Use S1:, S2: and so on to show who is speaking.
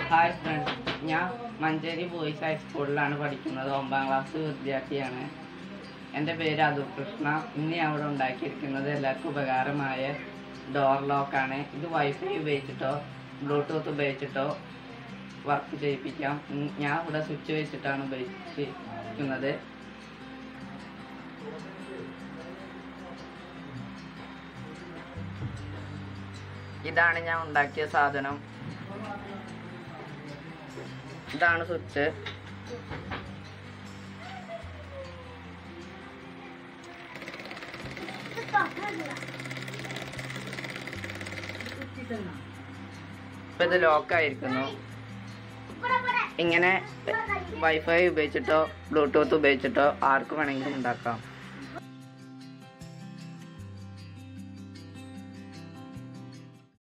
S1: hi friends ഞാൻ Manjeri boys ഹൈസ്കൂളിലാണ് പഠിക്കുന്നത് ഒമ്പതാം ക്ലാസ് വിദ്യാർത്ഥിയാണ് എൻ്റെ പേര് അതുൽ കൃഷ്ണ ഇന്ന് ഞാൻ ഇവിടെ ഉണ്ടാക്കിയിരിക്കുന്നത് എല്ലാവർക്കും ഉപകാരമായ ഡോർ ലോക്കാണ് ഇത് വൈഫൈ ഉപയോഗിച്ചിട്ടോ ബ്ലൂടൂത്ത് ഉപയോഗിച്ചിട്ടോ വർക്ക് ചെയ്യിപ്പിക്കാം ഉം, ഞാൻ ഇവിടെ സ്വിച്ച് വെച്ചിട്ടാണ് ഉപയോഗിച്ചിരിക്കുന്നത് ഇതാണ് ഞാൻ ഉണ്ടാക്കിയ സാധനം ഇതാണ് സ്വിച്ച് ഇപ്പൊ ഇത് ലോക്കായിരിക്കുന്നു ഇങ്ങനെ വൈഫൈ ഉപയോഗിച്ചിട്ടോ ബ്ലൂടൂത്ത് ഉപയോഗിച്ചിട്ടോ ആർക്ക് വേണമെങ്കിലും ഉണ്ടാക്കാം